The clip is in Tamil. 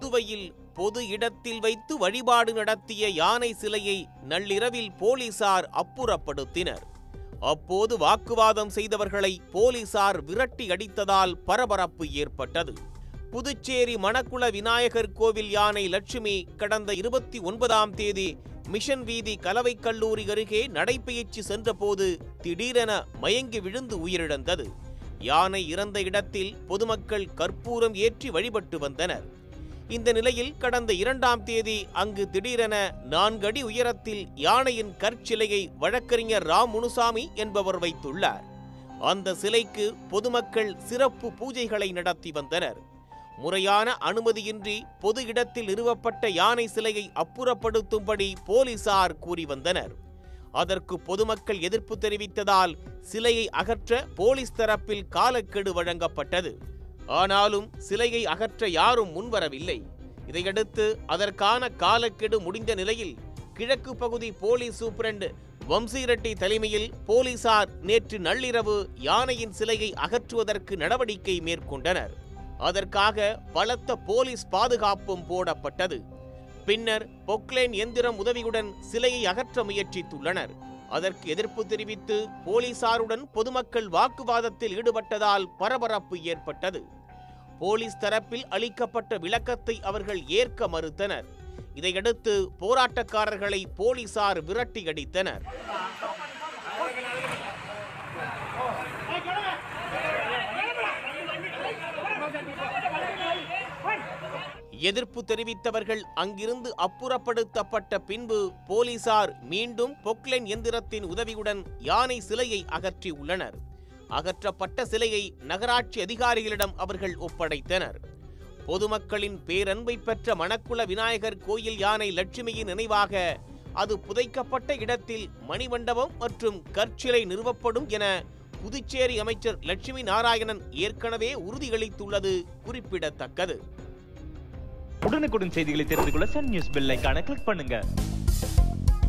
புதுவையில் பொது இடத்தில் வைத்து வழிபாடு நடத்திய யானை சிலையை நள்ளிரவில் போலீசார் அப்புறப்படுத்தினர் அப்போது வாக்குவாதம் செய்தவர்களை போலீசார் விரட்டி அடித்ததால் பரபரப்பு ஏற்பட்டது புதுச்சேரி மணக்குள விநாயகர் கோவில் யானை லட்சுமி கடந்த இருபத்தி ஒன்பதாம் தேதி மிஷன் வீதி கலவைக் கல்லூரி அருகே நடைபயிற்சி சென்றபோது திடீரென மயங்கி விழுந்து உயிரிழந்தது யானை இறந்த இடத்தில் பொதுமக்கள் கற்பூரம் ஏற்றி வழிபட்டு வந்தனர் இந்த நிலையில் கடந்த இரண்டாம் தேதி அங்கு திடீரென நான்கு அடி உயரத்தில் யானையின் கற்சிலையை வழக்கறிஞர் ரா முனுசாமி என்பவர் வைத்துள்ளார் அந்த சிலைக்கு பொதுமக்கள் சிறப்பு பூஜைகளை நடத்தி வந்தனர் முறையான அனுமதியின்றி பொது இடத்தில் நிறுவப்பட்ட யானை சிலையை அப்புறப்படுத்தும்படி போலீசார் கூறி வந்தனர் அதற்கு பொதுமக்கள் எதிர்ப்பு தெரிவித்ததால் சிலையை அகற்ற போலீஸ் தரப்பில் காலக்கெடு வழங்கப்பட்டது ஆனாலும் சிலையை அகற்ற யாரும் முன்வரவில்லை இதையடுத்து அதற்கான காலக்கெடு முடிந்த நிலையில் கிழக்கு பகுதி போலீஸ் சூப்பரண்ட் வம்சீரெட்டி தலைமையில் போலீசார் நேற்று நள்ளிரவு யானையின் சிலையை அகற்றுவதற்கு நடவடிக்கை மேற்கொண்டனர் அதற்காக பலத்த போலீஸ் பாதுகாப்பும் போடப்பட்டது பின்னர் பொக்லேன் எந்திரம் உதவியுடன் சிலையை அகற்ற முயற்சித்துள்ளனர் அதற்கு எதிர்ப்பு தெரிவித்து போலீசாருடன் பொதுமக்கள் வாக்குவாதத்தில் ஈடுபட்டதால் பரபரப்பு ஏற்பட்டது போலீஸ் தரப்பில் அளிக்கப்பட்ட விளக்கத்தை அவர்கள் ஏற்க மறுத்தனர் இதையடுத்து போராட்டக்காரர்களை போலீசார் விரட்டி அடித்தனர் எதிர்ப்பு தெரிவித்தவர்கள் அங்கிருந்து அப்புறப்படுத்தப்பட்ட பின்பு போலீசார் மீண்டும் பொக்லைன் எந்திரத்தின் உதவியுடன் யானை சிலையை அகற்றியுள்ளனர் அகற்றப்பட்ட சிலையை நகராட்சி அதிகாரிகளிடம் அவர்கள் ஒப்படைத்தனர் பொதுமக்களின் பேரன்பை பெற்ற மணக்குள விநாயகர் கோயில் யானை லட்சுமியின் நினைவாக அது புதைக்கப்பட்ட இடத்தில் மணிமண்டபம் மற்றும் கற்சிலை நிறுவப்படும் என புதுச்சேரி அமைச்சர் லட்சுமி நாராயணன் ஏற்கனவே உறுதியளித்துள்ளது குறிப்பிடத்தக்கது உடனுக்குடன் செய்திகளை தெரிந்து கொள்ள சன் நியூஸ் பெல் ஐகானை கிளிக் பண்ணுங்க